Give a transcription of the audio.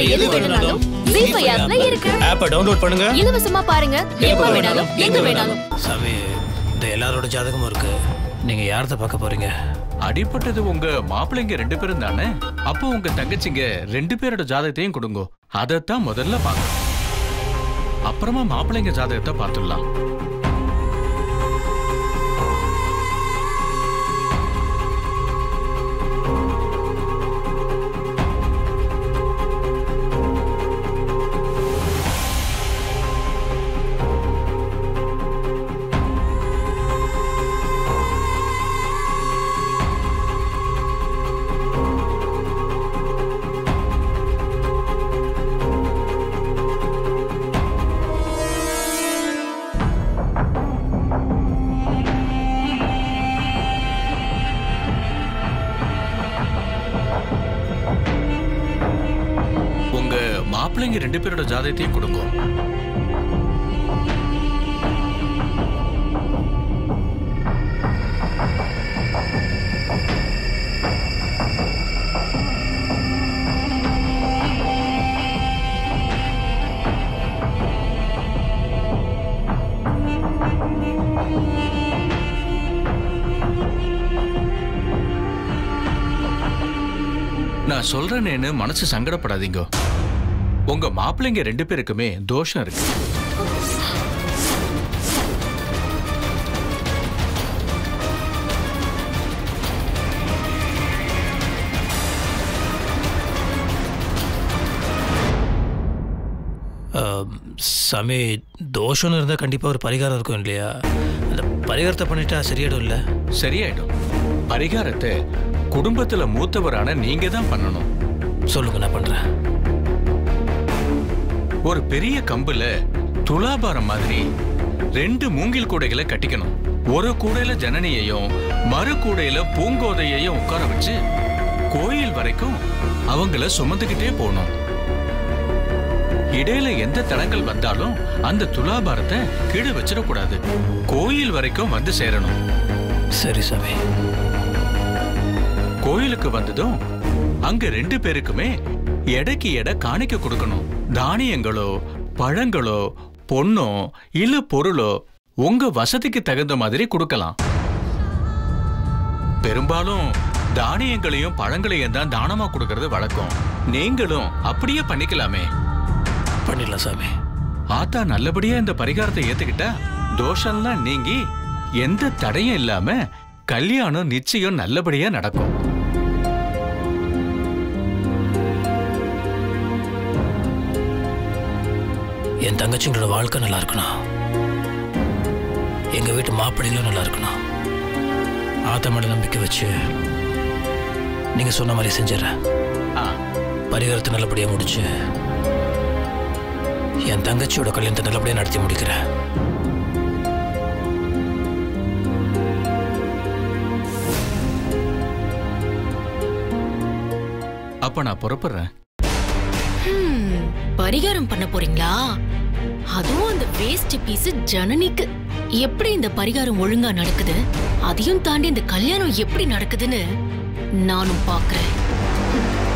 எது வேணும்னாலும் ஜீ ஃபைவ் ஆப்ல இருக்கு ஆப்பை டவுன்லோட் பண்ணுங்க இலவசமா பாருங்க எப்ப வேணாலும் எங்க வேணாலும் சாமி இந்த எல்லாரோட ஜாதகமும் இருக்கு நீங்க யாரத பார்க்க போறீங்க அடிப்பட்டது உங்க மாப்பிள்ளைங்க ரெண்டு பேரும் தானே அப்போ உங்க தங்கச்சிங்க ரெண்டு பேரோட ஜாதகத்தையும் கொடுங்க அதைத்தான் முதல்ல பார்க்கணும் அப்புறமா மாப்பிள்ளைங்க ஜாதகத்தை பார்த்துடலாம் உங்க மாப்பிள்ளைங்க ரெண்டு பேரோட ஜாதகத்தையும் கொடுங்க நான் சொல்றேன்னு மனசு சங்கடப்படாதீங்க உங்க மாப்பிள்ளைங்க ரெண்டு பேருக்குமே தோஷம் இருக்கு ஆம், சாமி தோஷம்னு இருந்தால் கண்டிப்பாக ஒரு பரிகாரம் இருக்கும் இல்லையா அந்த பரிகாரத்தை பண்ணிட்டா சரியாயிடும் இல்லை சரியாயிடும் பரிகாரத்தை குடும்பத்துல மூத்தவரான நீங்க தான் பண்ணணும் சொல்லுங்க நான் பண்ணுறேன் ஒரு பெரிய கம்புல துலாபாரம் மாதிரி ரெண்டு மூங்கில் கூடைகளை கட்டிக்கணும் ஒரு கூடையில ஜனனியையும் மறு கூடையில பூங்கோதையையும் உட்கார வச்சு கோயில் வரைக்கும் அவங்கள சுமந்துக்கிட்டே போகணும் இடையில எந்த தடங்கள் வந்தாலும் அந்த துலாபாரத்தை கீழே வச்சிடக்கூடாது கோயில் வரைக்கும் வந்து சேரணும் சரி சாமி கோயிலுக்கு வந்ததும் அங்க ரெண்டு பேருக்குமே எடைக்கு எடை காணிக்க கொடுக்கணும் தானியங்களோ பழங்களோ பொண்ணோ இல்ல பொருளோ உங்க வசதிக்கு தகுந்த மாதிரி கொடுக்கலாம் பெரும்பாலும் தானியங்களையும் பழங்களையும் தான் தானமா கொடுக்கறது வழக்கம் நீங்களும் அப்படியே பண்ணிக்கலாமே பண்ணிடலாம் சாமி ஆத்தா நல்லபடியா இந்த பரிகாரத்தை ஏத்துக்கிட்டா தோஷம்லாம் நீங்கி எந்த தடையும் இல்லாம கல்யாணம் நிச்சயம் நல்லபடியா நடக்கும் என் தங்கச்சிங்களோட வாழ்க்கை நல்லா இருக்கணும் எங்கள் வீட்டு மாப்பிள்ளைங்களும் நல்லா இருக்கணும் ஆத்த மேல நம்பிக்கை வச்சு நீங்கள் சொன்ன மாதிரி செஞ்சிடறேன் ஆ, பரிகாரத்தை நல்லபடியாக முடிச்சு என் தங்கச்சியோட கல்யாணத்தை நல்லபடியாக நடத்தி முடிக்கிறேன் அப்ப நான் புறப்படுறேன் ஹம், பரிகாரம் பண்ண போறீங்களா அதுவும் அந்த வேஸ்ட் பீஸ் ஜனனிக்கு எப்படி இந்த பரிகாரம் ஒழுங்கா நடக்குது அதையும் தாண்டி இந்த கல்யாணம் எப்படி நடக்குதுன்னு நானும் பாக்குறேன்